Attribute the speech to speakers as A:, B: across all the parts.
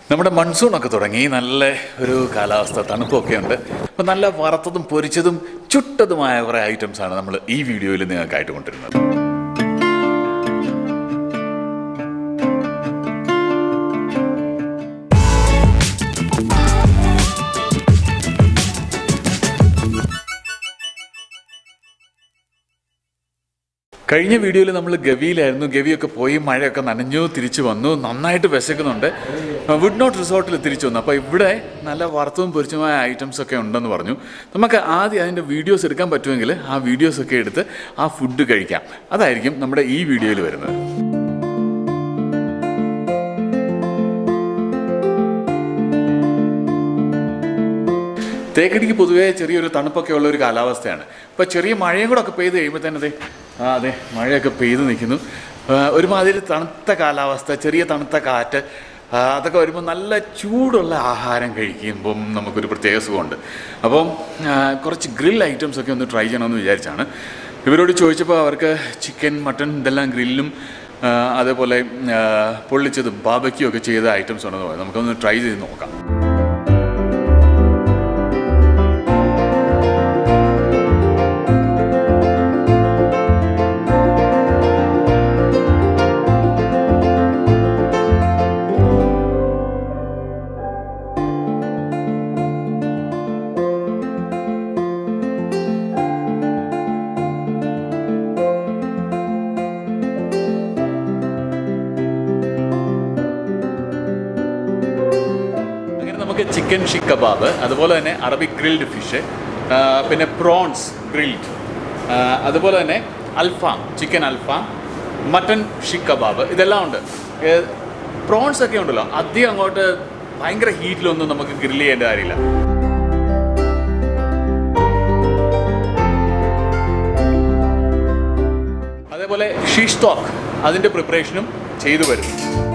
A: നമ്മുടെ മൺസൂണൊക്കെ തുടങ്ങി നല്ല ഒരു കാലാവസ്ഥ തണുപ്പൊക്കെ ഉണ്ട് അപ്പം നല്ല വറുത്തതും പൊരിച്ചതും ചുട്ടതുമായ കുറേ ഐറ്റംസ് ആണ് നമ്മൾ ഈ വീഡിയോയിൽ നിങ്ങൾക്കായിട്ട് കൊണ്ടുവരുന്നത് കഴിഞ്ഞ വീഡിയോയിൽ നമ്മൾ ഗവിയിലായിരുന്നു ഗവിയൊക്കെ പോയി മഴയൊക്കെ നനഞ്ഞു തിരിച്ചു വന്നു നന്നായിട്ട് വിശക്കുന്നുണ്ട് വുഡ് നോട്ട് റിസോർട്ടിൽ തിരിച്ചു വന്നു അപ്പോൾ ഇവിടെ നല്ല വറുത്തതും പൊരിച്ചതുമായ ഐറ്റംസ് ഒക്കെ ഉണ്ടെന്ന് പറഞ്ഞു നമുക്ക് ആദ്യം അതിൻ്റെ വീഡിയോസ് എടുക്കാൻ പറ്റുമെങ്കിൽ ആ വീഡിയോസ് ഒക്കെ എടുത്ത് ആ ഫുഡ് കഴിക്കാം അതായിരിക്കും നമ്മുടെ ഈ വീഡിയോയിൽ വരുന്നത് തേക്കടിക്ക് പൊതുവേ ചെറിയൊരു തണുപ്പൊക്കെ ഉള്ള ഒരു കാലാവസ്ഥയാണ് അപ്പോൾ ചെറിയ മഴയും കൂടെ ഒക്കെ പെയ്ത് കഴിയുമ്പോൾ തന്നെ അതെ ആ അതെ മഴയൊക്കെ പെയ്ത് നിൽക്കുന്നു ആ, ഒരുമാതിരി തണുത്ത കാലാവസ്ഥ ചെറിയ തണുത്ത കാറ്റ് ആ, അതൊക്കെ വരുമ്പോൾ നല്ല ചൂടുള്ള ആഹാരം കഴിക്കുമ്പം നമുക്കൊരു പ്രത്യേക സുഖമുണ്ട് അപ്പം ആ, കുറച്ച് ഗ്രിൽ ഐറ്റംസ് ഒക്കെ ഒന്ന് ട്രൈ ചെയ്യണമെന്ന് വിചാരിച്ചാണ് ഇവരോട് ചോദിച്ചപ്പോൾ അവർക്ക് ചിക്കൻ മട്ടൺ ഇതെല്ലാം ഗ്രില്ലും ആ, അതേപോലെ ആ, പൊള്ളിച്ചതും ബാബയ്ക്കും ഒക്കെ ചെയ്ത ഐറ്റംസ് ഉണ്ടെന്ന് പറയാം നമുക്കൊന്ന് ട്രൈ ചെയ്ത് നോക്കാം അങ്ങനെ നമുക്ക് ചിക്കൻ ഷിക് കബാബ് അതുപോലെ തന്നെ അറബിക് ഗ്രിൽഡ് ഫിഷ് പിന്നെ പ്രോൺസ് ഗ്രിൽഡ് അതുപോലെ തന്നെ അൽഫാം ചിക്കൻ അൽഫാം മട്ടൺ ഷിക് കബാബ് ഇതെല്ലാം ഉണ്ട് പ്രോൺസ് ഒക്കെ ഉണ്ടല്ലോ അധികം അങ്ങോട്ട് ഭയങ്കര ഹീറ്റിലൊന്നും നമുക്ക് ഗ്രിൽ ചെയ്യേണ്ട കാര്യമില്ല അതേപോലെ ഷീഷ് തോക്ക് അതിൻ്റെ പ്രിപ്പറേഷനും ചെയ്തു വരും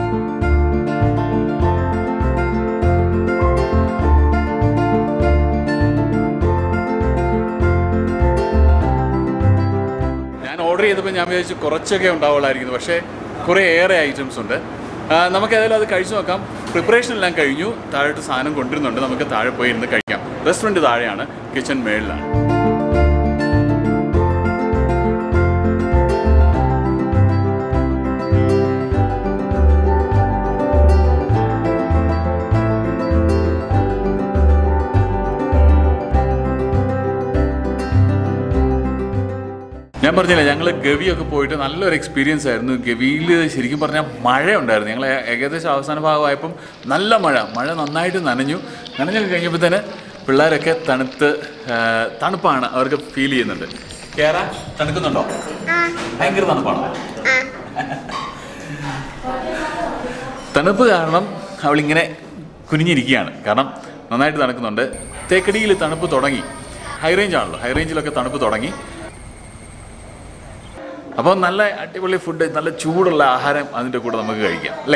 A: ഞാൻ ഓർഡർ ചെയ്തപ്പോൾ ഞാൻ വിചാരിച്ചു കുറച്ചൊക്കെ ഉണ്ടാവുള്ളായിരിക്കുന്നു പക്ഷേ കുറേ ഏറെ ഐറ്റംസ് ഉണ്ട് ആ, നമുക്ക് ഏതായാലും അത് കഴിച്ചു നോക്കാം പ്രിപ്പറേഷൻ എല്ലാം കഴിഞ്ഞു താഴോട്ട് സാധനം കൊണ്ടുവരുന്നുണ്ട് നമുക്ക് താഴെ പോയി ഇരുന്ന് കഴിക്കാം റെസ്റ്റോറൻറ്റ് താഴെയാണ് കിച്ചൺ മേളിലാണ് ഞാൻ പറഞ്ഞില്ല ഞങ്ങൾ ഗവിയൊക്കെ പോയിട്ട് നല്ലൊരു എക്സ്പീരിയൻസ് ആയിരുന്നു ഗവിയിൽ ശരിക്കും പറഞ്ഞാൽ മഴ ഉണ്ടായിരുന്നു ഞങ്ങൾ ഏകദേശം അവസാന ഭാഗമായപ്പം നല്ല മഴ മഴ നന്നായിട്ട് നനഞ്ഞു നനഞ്ഞൊക്കെ കഴിഞ്ഞപ്പോൾ തന്നെ പിള്ളേരൊക്കെ തണുത്ത് ആ, തണുപ്പാണ് അവർക്ക് ഫീൽ ചെയ്യുന്നുണ്ട് കേറ തണുക്കുന്നുണ്ടോ ഭയങ്കര തണുപ്പാണോ തണുപ്പ് കാരണം അവളിങ്ങനെ കുനിഞ്ഞിരിക്കുകയാണ് കാരണം നന്നായിട്ട് തണുക്കുന്നുണ്ട് തേക്കടിയിൽ തണുപ്പ് തുടങ്ങി ഹൈ റേഞ്ച് ആണല്ലോ ഹൈ റേഞ്ചിലൊക്കെ തണുപ്പ് തുടങ്ങി അപ്പോൾ നല്ല അടിപൊളി ഫുഡ് നല്ല ചൂടുള്ള ആഹാരം അതിൻ്റെ കൂടെ നമുക്ക് കഴിക്കാം അല്ലേ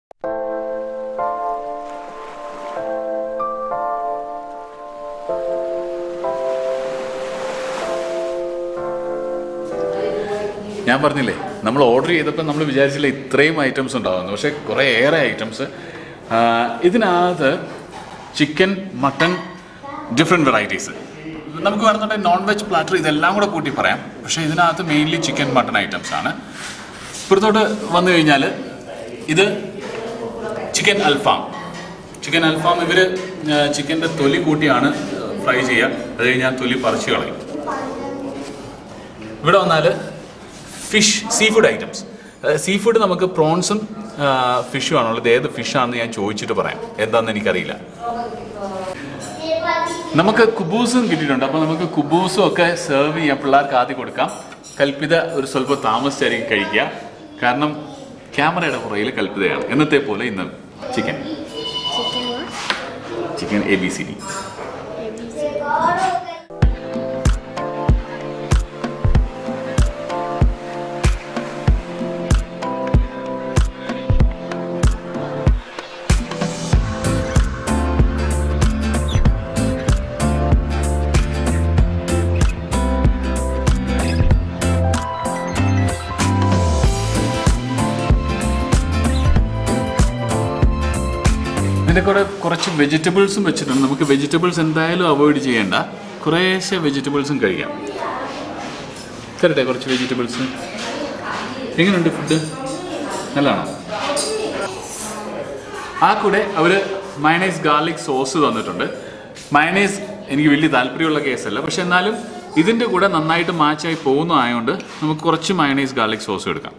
A: ഞാൻ പറഞ്ഞില്ലേ നമ്മൾ ഓർഡർ ചെയ്തപ്പോൾ നമ്മൾ വിചാരിച്ചില്ല ഇത്രയും ഐറ്റംസ് ഉണ്ടാകുന്നു പക്ഷേ കുറേ ഏറെ ഐറ്റംസ് ഇതിനകത്ത് ചിക്കൻ മട്ടൺ ഡിഫറെൻറ്റ് വെറൈറ്റീസ് നമുക്ക് വേണമെന്നുണ്ടെങ്കിൽ നോൺ വെജ് പ്ലാറ്റർ ഇതെല്ലാം കൂടെ കൂട്ടി പറയാം പക്ഷേ ഇതിനകത്ത് മെയിൻലി ചിക്കൻ മട്ടൺ ഐറ്റംസ് ആണ് ഇപ്പുറത്തോട്ട് വന്നു കഴിഞ്ഞാൽ ഇത് ചിക്കൻ അൽഫാം ചിക്കൻ അൽഫാം ഇവർ ചിക്കൻ്റെ തൊലി കൂട്ടിയാണ് ഫ്രൈ ചെയ്യുക അത് കഴിഞ്ഞാൽ തൊലി പറിച്ച് കളയും ഇവിടെ വന്നാൽ fish seafood items seafood നമുക്ക് പ്രോൺസും ഫിഷും ആണുള്ളത് ഏത് ഫിഷാണെന്ന് ഞാൻ ചോദിച്ചിട്ട് പറയാം എന്താണെന്ന് എനിക്കറിയില്ല നമുക്ക് കുബൂസും കിട്ടിയിട്ടുണ്ട് അപ്പോൾ നമുക്ക് കുബൂസും ഒക്കെ സെർവ് ചെയ്യാം പിള്ളേർക്ക് ആദ്യം കൊടുക്കാം കൽപ്പിത ഒരു സ്വല്പം താമസിച്ചായിരിക്കും കഴിക്കുക കാരണം ക്യാമറയുടെ പുറയിൽ കൽപ്പിതയാണ് എന്നത്തെ പോലെ ഇന്ന് chicken
B: Chicken what?
A: Chicken A B C D ഇതിൻ്റെ കൂടെ കുറച്ച് വെജിറ്റബിൾസും വെച്ചിട്ടുണ്ട് നമുക്ക് വെജിറ്റബിൾസ് എന്തായാലും അവോയ്ഡ് ചെയ്യേണ്ട കുറേശ്ശെ വെജിറ്റബിൾസും കഴിക്കാം തരട്ടെ കുറച്ച് വെജിറ്റബിൾസ് എങ്ങനെയുണ്ട് ഫുഡ് നല്ലതാണോ ആ കൂടെ അവർ മയണൈസ് ഗാർലിക് സോസ് തന്നിട്ടുണ്ട് മയണൈസ് എനിക്ക് വലിയ താല്പര്യമുള്ള കേസല്ല പക്ഷെ എന്നാലും ഇതിൻ്റെ കൂടെ നന്നായിട്ട് മാച്ചായി പോകുന്നതായതുകൊണ്ട് നമുക്ക് കുറച്ച് മയണൈസ് ഗാർലിക് സോസ് എടുക്കാം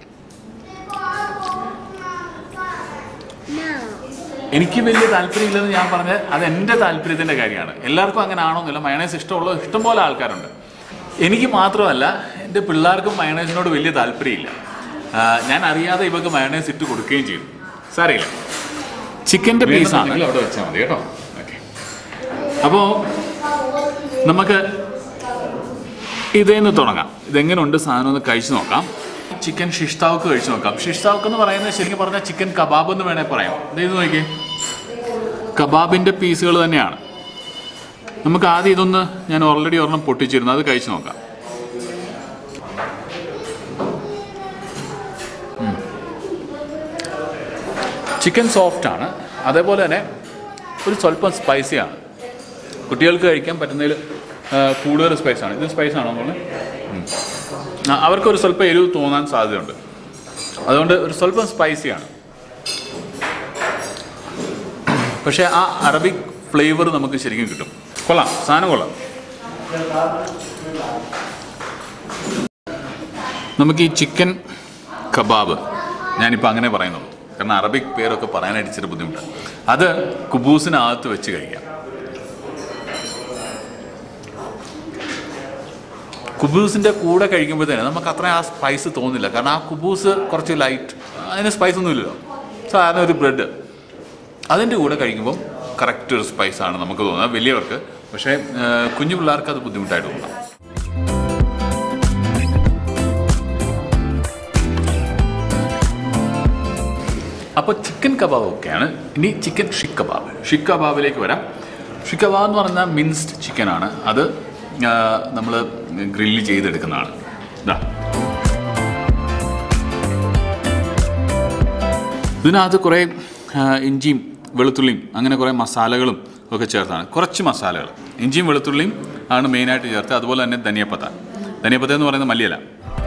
B: No.
A: എനിക്ക് വലിയ താല്പര്യമില്ലെന്ന് ഞാൻ പറഞ്ഞത് അത് എൻ്റെ താല്പര്യത്തിൻ്റെ കാര്യമാണ് എല്ലാവർക്കും അങ്ങനെ ആണോന്നില്ല മയണൈസ് ഇഷ്ടമുള്ള ഇഷ്ടംപോലെ ആൾക്കാരുണ്ട് എനിക്ക് മാത്രമല്ല എൻ്റെ പിള്ളേർക്കും മയണൈസിനോട് വലിയ താല്പര്യമില്ല ആ, ഞാൻ അറിയാതെ ഇവർക്ക് മയണൈസ് ഇട്ട് കൊടുക്കുകയും ചെയ്തു സാറിയില്ല ചിക്കൻ്റെ പീസാണ് അവിടെ വെച്ചാൽ മതി കേട്ടോ ഓക്കെ അപ്പോൾ നമുക്ക് ഇതേന്ന് തുടങ്ങാം ഇതെങ്ങനെയുണ്ട് സാധനം ഒന്ന് കഴിച്ചു നോക്കാം ചിക്കൻ ഷിഷ്താവക്ക് കഴിച്ചു നോക്കാം ഷിഷ്താവക്ക് എന്ന് പറയുന്നത് ശരിക്കും പറഞ്ഞാൽ ചിക്കൻ കബാബ് എന്ന് വേണേൽ പറയാം ഇത് നോക്കിയേ കബാബിൻ്റെ പീസുകൾ തന്നെയാണ് നമുക്ക് ആദ്യം ഇതൊന്ന് ഞാൻ ഓൾറെഡി ഒരെണ്ണം പൊട്ടിച്ചിരുന്നു അത് കഴിച്ചു നോക്കാം ചിക്കൻ സോഫ്റ്റ് ആണ് അതേപോലെ തന്നെ ഒരു സ്വല്പം സ്പൈസിയാണ് കുട്ടികൾക്ക് കഴിക്കാൻ പറ്റുന്നതിൽ ആ, കൂടുതൽ സ്പൈസാണ് ഇത് സ്പൈസ് ആണോ നമ്മൾ അവർക്കൊരു സ്വല്പം എരിവ് തോന്നാൻ സാധ്യതയുണ്ട് അതുകൊണ്ട് ഒരു സ്വല്പം സ്പൈസിയാണ് പക്ഷേ ആ അറബിക് ഫ്ലേവർ നമുക്ക് ശരിക്കും കിട്ടും കൊള്ളാം സാധനം കൊള്ളാം നമുക്ക് ഈ ചിക്കൻ കബാബ് ഞാനിപ്പോൾ അങ്ങനെ പറയുന്നുള്ളൂ കാരണം അറബിക് പേരൊക്കെ പറയാനായിട്ട് ഇച്ചിരി ബുദ്ധിമുട്ടാണ് അത് കുബൂസിനകത്ത് വെച്ച് കഴിക്കാം കുബൂസിൻ്റെ കൂടെ കഴിക്കുമ്പോഴത്തേന് നമുക്ക് അത്ര ആ സ്പൈസ് തോന്നില്ല കാരണം ആ കുബൂസ് കുറച്ച് ലൈറ്റ് അതിന് സ്പൈസ് ഒന്നുമില്ലല്ലോ സാധാരണ ഒരു ബ്രെഡ് അതിൻ്റെ കൂടെ കഴിക്കുമ്പോൾ കറക്റ്റ് ഒരു സ്പൈസാണ് നമുക്ക് തോന്നുന്നത് വലിയവർക്ക് പക്ഷേ ആ, കുഞ്ഞു പിള്ളേർക്ക് അത് ബുദ്ധിമുട്ടായിട്ട് തോന്നാം അപ്പോൾ ചിക്കൻ കബാബ് ഒക്കെയാണ് ഇനി ചിക്കൻ ഷിക് കബാബ് ഷിക് കബാബിലേക്ക് വരാം ഷിക് കബാബ് എന്ന് പറഞ്ഞാൽ മിൻസ്ഡ് ചിക്കനാണ് അത് നമ്മൾ ഗ്രില്ല് ചെയ്തെടുക്കുന്നതാണ് ഇതാ ഇതിനകത്ത് കുറേ ആ, ഇഞ്ചിയും വെളുത്തുള്ളിയും അങ്ങനെ കുറേ മസാലകളും ഒക്കെ ചേർത്താണ് കുറച്ച് മസാലകൾ ഇഞ്ചിയും വെളുത്തുള്ളിയും ആണ് മെയിനായിട്ട് ചേർത്ത് അതുപോലെ തന്നെ ധനിയപ്പത്ത ധനിയപ്പത്ത എന്ന് പറയുന്നത് മല്ലിയല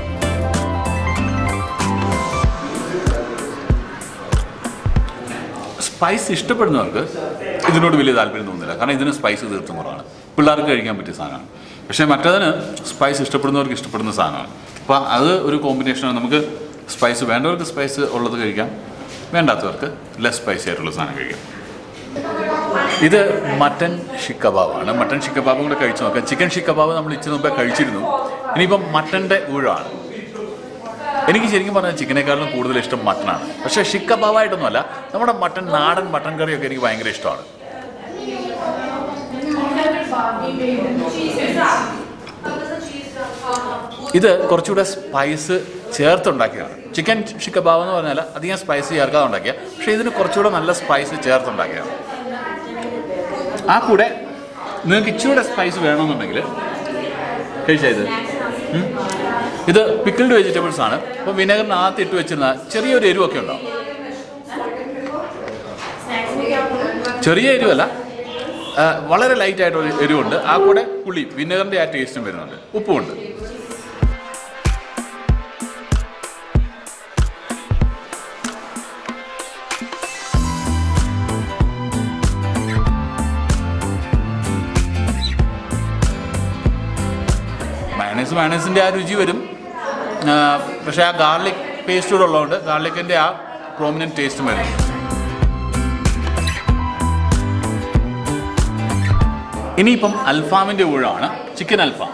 A: സ്പൈസ് ഇഷ്ടപ്പെടുന്നവർക്ക് ഇതിനോട് വലിയ താല്പര്യം തോന്നുന്നില്ല കാരണം ഇതിന് സ്പൈസ് തീർത്തും കുറവാണ് പിള്ളേർക്ക് കഴിക്കാൻ പറ്റിയ സാധനമാണ് പക്ഷേ മറ്റതിന് സ്പൈസ് ഇഷ്ടപ്പെടുന്നവർക്ക് ഇഷ്ടപ്പെടുന്ന സാധനമാണ് അപ്പോൾ അത് ഒരു കോമ്പിനേഷനാണ് നമുക്ക് സ്പൈസ് വേണ്ടവർക്ക് സ്പൈസ് ഉള്ളത് കഴിക്കാം വേണ്ടാത്തവർക്ക് ലെസ് സ്പൈസി ആയിട്ടുള്ള സാധനം കഴിക്കാം ഇത് മട്ടൻ ഷിക് കബാബാണ് മട്ടൻ ഷിക് കബാബും കൂടെ കഴിച്ചു നോക്കാം ചിക്കൻ ഷിക് കബാബ് നമ്മൾ ഇച്ചിരി മുമ്പേ കഴിച്ചിരുന്നു ഇനിയിപ്പം മട്ടൻ്റെ ഊഴമാണ് എനിക്ക് ശരിക്കും പറഞ്ഞാൽ ചിക്കനേക്കാളും കൂടുതൽ ഇഷ്ടം മട്ടനാണ് പക്ഷേ ഷിക് കബാബായിട്ടൊന്നുമല്ല നമ്മുടെ മട്ടൻ നാടൻ മട്ടൻ കറിയൊക്കെ എനിക്ക് ഭയങ്കര ഇഷ്ടമാണ് ഇത് കുറച്ചുകൂടെ സ്പൈസ് ചേർത്തുണ്ടാക്കിയതാണ് ചിക്കൻ ഷിക് കബാബ് എന്ന് പറഞ്ഞാൽ അധികം സ്പൈസ് ചേർക്കാതെ ഉണ്ടാക്കിയ പക്ഷേ ഇതിന് കുറച്ചുകൂടെ നല്ല സ്പൈസ് ചേർത്തുണ്ടാക്കിയതാണ് ആ കൂടെ നിങ്ങൾക്ക് ഇച്ചിരൂടെ സ്പൈസ് വേണമെന്നുണ്ടെങ്കിൽ കഴിച്ചാൽ ഇത് ഉം. ഇത് പിക്കിൾഡ് വെജിറ്റബിൾസ് ആണ് അപ്പോൾ വിനെഗറിനകത്ത് ഇട്ട് വെച്ചിരുന്ന ചെറിയൊരു എരിവൊക്കെ ഉണ്ടാവും ചെറിയ എരിവല്ല ആ, വളരെ ലൈറ്റ് ആയിട്ടൊരു എരിവുണ്ട് ആ കൂടെ പുളി വിനെഗറിൻ്റെ ആ ടേസ്റ്റും വരുന്നുണ്ട് ഉപ്പുമുണ്ട് മയണൈസ് മയണൈസിൻ്റെ ആ രുചി വരും ആ, പക്ഷേ ആ ഗാർലിക് പേസ്റ്റ് കൂടെ ഉള്ളതുകൊണ്ട് ഗാർലിക്കിൻ്റെ ആ പ്രോമിനൻറ്റ് ടേസ്റ്റും വരും ഇനിയിപ്പം അൽഫാമിൻ്റെ ഊഴമാണ് ചിക്കൻ അൽഫാം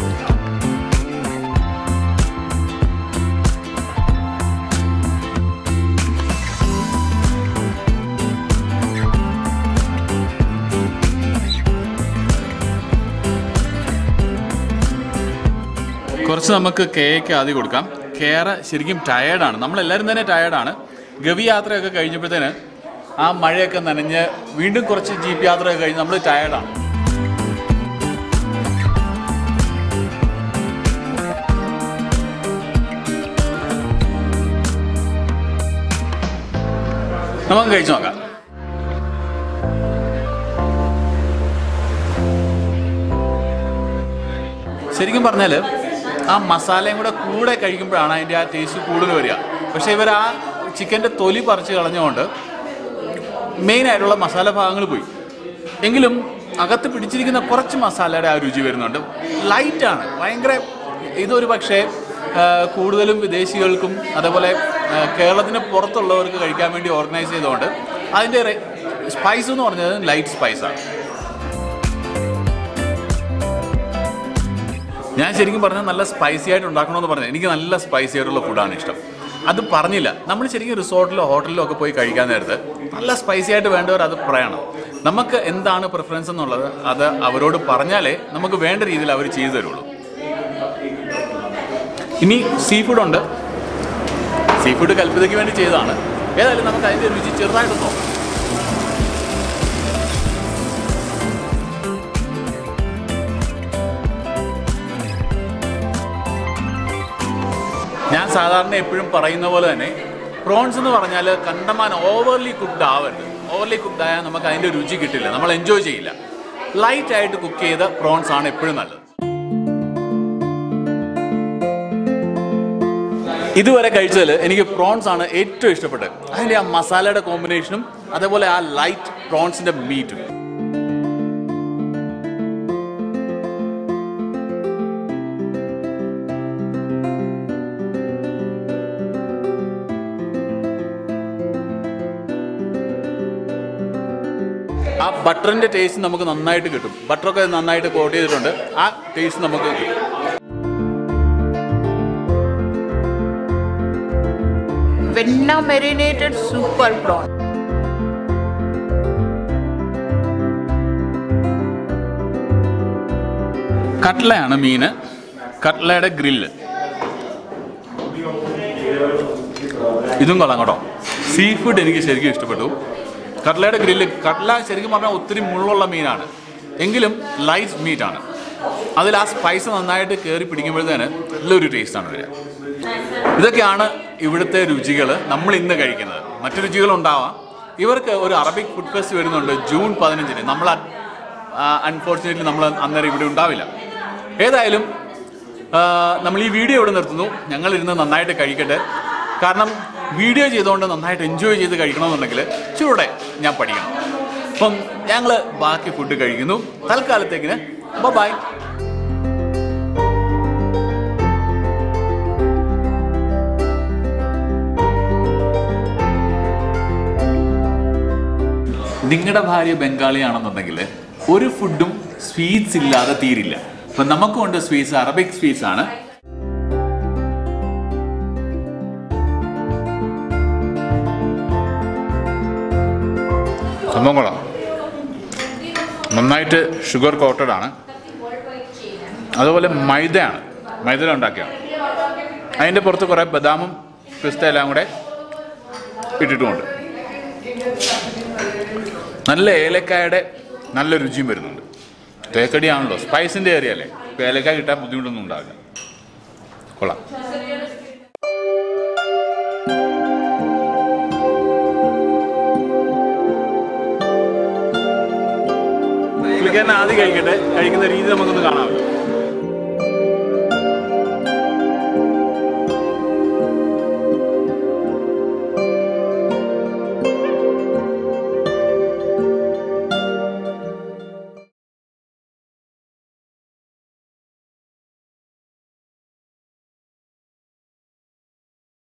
A: കുറച്ച് നമുക്ക് കേക്ക് ആദ്യം കൊടുക്കാം കേറ ശരിക്കും ടയേർഡാണ് നമ്മളെല്ലാവരും തന്നെ ടയേർഡാണ് ഗവി യാത്രയൊക്കെ കഴിഞ്ഞപ്പോഴത്തേന് ആ മഴയൊക്കെ നനഞ്ഞ് വീണ്ടും കുറച്ച് ജീപ്പ് യാത്രയൊക്കെ കഴിഞ്ഞ് നമ്മൾ ടയേർഡാണ് നമുക്ക് കഴിച്ചു നോക്കാം ശരിക്കും പറഞ്ഞാൽ ആ മസാലയും കൂടെ കൂടെ കഴിക്കുമ്പോഴാണ് അതിൻ്റെ ആ ടേസ്റ്റ് കൂടുതൽ വരിക പക്ഷേ ഇവർ ആ ചിക്കൻ്റെ തൊലി പറിച്ച് കളഞ്ഞുകൊണ്ട് മെയിനായിട്ടുള്ള മസാല ഭാഗങ്ങൾ പോയി എങ്കിലും അകത്ത് പിടിച്ചിരിക്കുന്ന കുറച്ച് മസാലയുടെ ആ രുചി വരുന്നുണ്ട് ലൈറ്റാണ് ഭയങ്കര ഇതൊരു പക്ഷേ ആ, കൂടുതലും വിദേശികൾക്കും അതേപോലെ ആ, കേരളത്തിന് പുറത്തുള്ളവർക്ക് കഴിക്കാൻ വേണ്ടി ഓർഗനൈസ് ചെയ്തുകൊണ്ട് അതിൻ്റെ സ്പൈസ് എന്ന് പറഞ്ഞത് ലൈറ്റ് സ്പൈസാണ് ഞാൻ ശരിക്കും പറഞ്ഞാൽ നല്ല സ്പൈസി ആയിട്ട് ഉണ്ടാക്കണമെന്ന് പറഞ്ഞത് എനിക്ക് നല്ല സ്പൈസി ആയിട്ടുള്ള ഫുഡാണ് ഇഷ്ടം അത് പറഞ്ഞില്ല നമ്മൾ ശരിക്കും റിസോർട്ടിലോ ഹോട്ടലിലോ ഒക്കെ പോയി കഴിക്കാൻ നേരത്ത് നല്ല സ്പൈസി ആയിട്ട് വേണ്ടവർ അത് പറയണം നമുക്ക് എന്താണ് പ്രിഫറൻസ് എന്നുള്ളത് അത് അവരോട് പറഞ്ഞാലേ നമുക്ക് വേണ്ട രീതിയിൽ അവർ ചെയ്തു തരുള്ളൂ ഇനി സീ ഫുഡ് ഉണ്ട് സീ ഫുഡ് കൽപ്പിതയ്ക്ക് വേണ്ടി ചെയ്തതാണ് ഏതായാലും നമുക്ക് അതിൻ്റെ രുചി ചെറുതായിട്ട് നോക്കാം ഞാൻ സാധാരണ എപ്പോഴും പറയുന്ന പോലെ തന്നെ പ്രോൺസ് എന്ന് പറഞ്ഞാൽ കണ്ടമാൻ ഓവർലി കുക്ക്ഡ് ആവരുത് ഓവർലി കുക്ക്ഡ് ആയാൽ നമുക്ക് അതിൻ്റെ രുചി കിട്ടില്ല നമ്മൾ എൻജോയ് ചെയ്യില്ല ലൈറ്റ് ആയിട്ട് കുക്ക് ചെയ്ത പ്രോൺസ് ആണ് എപ്പോഴും നല്ലത് ഇതുവരെ കഴിച്ചതിൽ എനിക്ക് പ്രോൺസ് ആണ് ഏറ്റവും ഇഷ്ടപ്പെട്ടത് അതിൻ്റെ ആ മസാലയുടെ കോമ്പിനേഷനും അതേപോലെ ആ ലൈറ്റ് പ്രോൺസിൻ്റെ മീറ്റും ആ ബട്ടറിന്റെ ടേസ്റ്റ് നമുക്ക് നന്നായിട്ട് കിട്ടും ബട്ടറൊക്കെ നന്നായിട്ട് കോട്ട് ചെയ്തിട്ടുണ്ട് ആ ടേസ്റ്റ് നമുക്ക് കിട്ടും
C: Venna marinated super prawn.
A: കട്ട്ലയാണ് മീന് കട്ട്ലയുടെ ഗ്രില്ല് ഇതും കൊള്ളാം കേട്ടോ സീ ഫുഡ് എനിക്ക് ശരിക്കും ഇഷ്ടപ്പെട്ടു കട്ട്ലയുടെ ഗ്രില്ല് കട്ട്ല ശരിക്കും പറഞ്ഞാൽ ഒത്തിരി മുള്ളുള്ള മീനാണ് എങ്കിലും ലൈറ്റ് മീറ്റാണ് അതിൽ ആ സ്പൈസ് നന്നായിട്ട് കയറി പിടിക്കുമ്പോഴത്തേന് നല്ലൊരു ടേസ്റ്റാണ് വരിക ഇതൊക്കെയാണ് ഇവിടുത്തെ രുചികൾ നമ്മൾ ഇന്ന് കഴിക്കുന്നത് മറ്റു രുചികളുണ്ടാവാം ഇവർക്ക് ഒരു അറബിക് ഫുഡ് ഫെസ്റ്റ് വരുന്നുണ്ട് ജൂൺ പതിനഞ്ചിന് നമ്മൾ അൺഫോർച്ചുനേറ്റ്ലി നമ്മൾ അന്നേരം ഇവിടെ ഉണ്ടാവില്ല ഏതായാലും ആ, നമ്മൾ ഈ വീഡിയോ ഇവിടെ നിർത്തുന്നു ഞങ്ങൾ ഇരുന്ന് നന്നായിട്ട് കഴിക്കട്ടെ കാരണം വീഡിയോ ചെയ്തുകൊണ്ട് നന്നായിട്ട് എൻജോയ് ചെയ്ത് കഴിക്കണമെന്നുണ്ടെങ്കിൽ ചൂടെ ഞാൻ പഠിക്കണം അപ്പം ഞങ്ങൾ ബാക്കി ഫുഡ് കഴിക്കുന്നു തൽക്കാലത്തേക്കിന് ബൈ നിങ്ങളുടെ ഭാര്യ ബംഗാളിയാണെന്നുണ്ടെങ്കിൽ ഒരു ഫുഡും സ്വീറ്റ്സ് ഇല്ലാതെ തീരില്ല അപ്പൊ നമുക്കുണ്ട് സ്വീറ്റ്സ് അറബിക് സ്വീറ്റ്സ് ആണ് സംഭവം കൊള്ളാം നന്നായിട്ട് ഷുഗർ കോട്ടഡ് ആണ് അതുപോലെ മൈദയാണ് മൈദ ഉണ്ടാക്കിയാണ് അതിൻ്റെ പുറത്ത് കുറേ ബദാമും പിസ്ത എല്ലാം കൂടെ ഇട്ടിട്ടുമുണ്ട് നല്ല ഏലക്കായുടെ നല്ല രുചിയും വരുന്നുണ്ട് തേക്കടിയാണല്ലോ സ്പൈസിൻ്റെ ഏരിയ അല്ലേ ഇപ്പോൾ ഏലക്കായ കിട്ടാൻ ബുദ്ധിമുട്ടൊന്നും ഉണ്ടാവില്ല കൊള്ളാം പുള്ളിക്കാരൻ ആദ്യം കഴിക്കട്ടെ കഴിക്കുന്ന രീതി നമുക്കൊന്ന് കാണാമല്ലോ